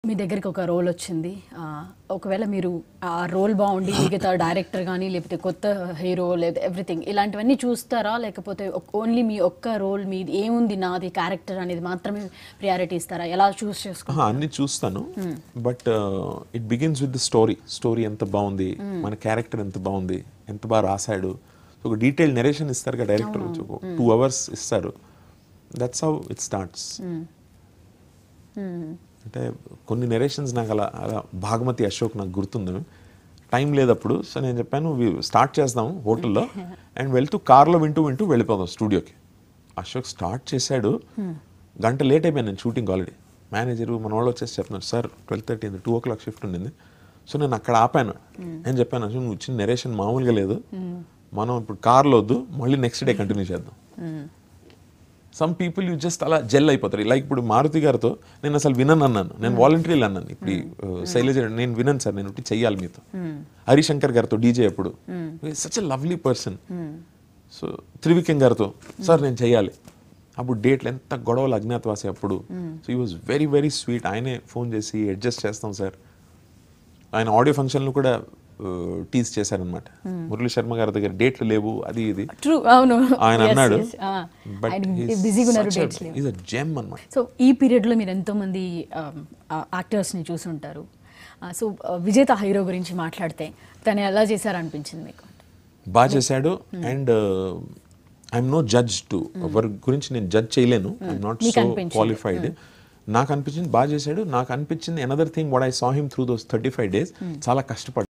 మీ దగ్గరికి ఒక రోల్ వచ్చింది ఆ, ఒకవేళ మీరు ఆ రోల్ బాగుండి మిగతా డైరెక్టర్ కానీ లేకపోతే కొత్త హీరో లేదా ఎవ్రీథింగ్ ఇలాంటివన్నీ చూస్తారా లేకపోతే ఓన్లీ మీ ఒక్క రోల్ మీది ఏముంది నాది క్యారెక్టర్ అనేది మాత్రమే ప్రియారిటీ ఇస్తారా ఎలా చూస్ చేసుకుంటారు ఆహా, అన్ని చూస్తాను but it begins with the story story ఎంత బాగుంది మన క్యారెక్టర్ ఎంత బాగుంది ఎంత బాగా రాశాడు ఒక డీటెయిల్ నెరేషన్ ఇస్తారు కదా డైరెక్టర్ టూ అవర్స్ ఇస్తారు దట్స్ హౌ ఇట్ స్టార్ట్స్ అంటే కొన్ని నెరేషన్స్ నాకు అలా అలా భాగమతి అశోక్ నాకు గుర్తుంది టైం లేదప్పుడు సో నేను చెప్పాను స్టార్ట్ చేద్దాం హోటల్లో అండ్ వెళ్తూ కార్లో వింటూ వింటూ వెళ్ళిపోదాం స్టూడియోకి అశోక్ స్టార్ట్ చేశాడు గంట లేట్ అయిపోయాను నేను షూటింగ్ ఆల్రెడీ మేనేజర్ మన వాళ్ళు వచ్చేసి చెప్తున్నారు sir twelve thirty two o'clock shift ఉండింది సో నేను అక్కడ ఆపాను నేను చెప్పాను అసలు నువ్వు ఇచ్చిన నెరేషన్ మామూలుగా లేదు మనం ఇప్పుడు కార్లో వద్దు మళ్ళీ నెక్స్ట్ డే కంటిన్యూ చేద్దాం సమ్ పీపుల్ యూ జస్ట్ అలా జెల్ అయిపోతారు లైక్ ఇప్పుడు మారుతి గారితో నేను అసలు వినను అన్నాను నేను వాలంటీర్లు అన్నాను ఇప్పుడు ఈ, uh, శైలజ నేను వినను సార్ నేను ఒకటి చెయ్యాలి మీతో హరిశంకర్ గారితో డీజే అప్పుడు such a lovely person so Trivikram గారితో సార్ నేను చెయ్యాలి అప్పుడు డేట్లు ఎంత గొడవలు అజ్ఞాతవాసి అప్పుడు సో ఈ వాజ్ వెరీ వెరీ స్వీట్ ఆయనే ఫోన్ చేసి అడ్జస్ట్ చేస్తాం సార్ ఆయన ఆడియో ఫంక్షన్లు కూడా టీజ్ చేశారనమాట మురళీ శర్మ గారి దగ్గర డేట్లు లేవు అది ఇది ట్రూ అవును ఆయన Yes, అన్నాడు yes. ఆ, ఆయన బిజీగా ఉన్నారు డేట్స్ లేవు ఈజ్ అ జెమ్ అన్నమాట సో ఈ పీరియడ్లో మీరు ఎంతోమంది యాక్టర్స్ని చూసుంటారు సో విజేత హీరో గురించి మాట్లాడితే తను ఎలా చేశారు అనిపించింది మీకు బాగా చేశాడు and I'm no judge to ఎవరి గురించి నేను జడ్జ్ చేయలేను ఐఎమ్ నాట్ మీకు సో అనిపించింది. క్వాలిఫైడ్ నాకు అనిపించింది బాగా చేశాడు నాకు అనిపించింది another thing what I saw him through those thirty five days చాలా కష్టపడ్డాడు